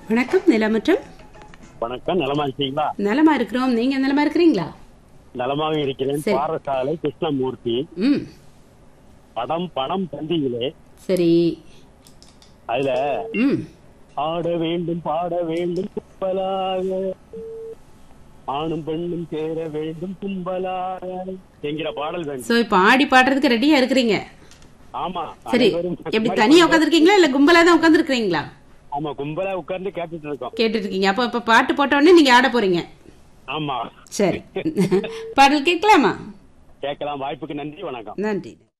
வணக்கம் நிலமற்றம் வணக்கம் நலமா இருக்கீங்களா நலமா இருக்கிறோம் நீங்க நலமா இருக்கிறீங்களா நலமாக இருக்கிறேன் சரி. பாரசாலை கிருஷ்ணமூர்த்தி ம் படம் படம் தந்தியிலே சரி அதுல ம் ஆட வேண்டும் பாட வேண்டும் கும்பலாக ஆணும் பெண்ணும் சேர வேண்டும் கும்பலாக என்கிற பாடல் வேண்டும் சோ இப்போ ஆடி பாடுறதுக்கு ரெடியா இருக்கிறீங்க ஆமா சரி அனைவரும் எப்படி தனியா உட்காந்துருக்கீங்களா இல்ல கும்பலா தான் உட்காந்துருக்கீங்களா ஆமா கும்பலா உட்கார்ந்து கேட்டுட்டு இருக்கோம் கேட்டுட்டு இருக்கீங்க அப்போ இப்ப பாட்டு போட்ட உடனே நீங்க ஆட போறீங்க ஆமா சரி பாடல் கேட்கலாமா கேட்கலாம் வாய்ப்புக்கு நன்றி வணக்கம் நன்றி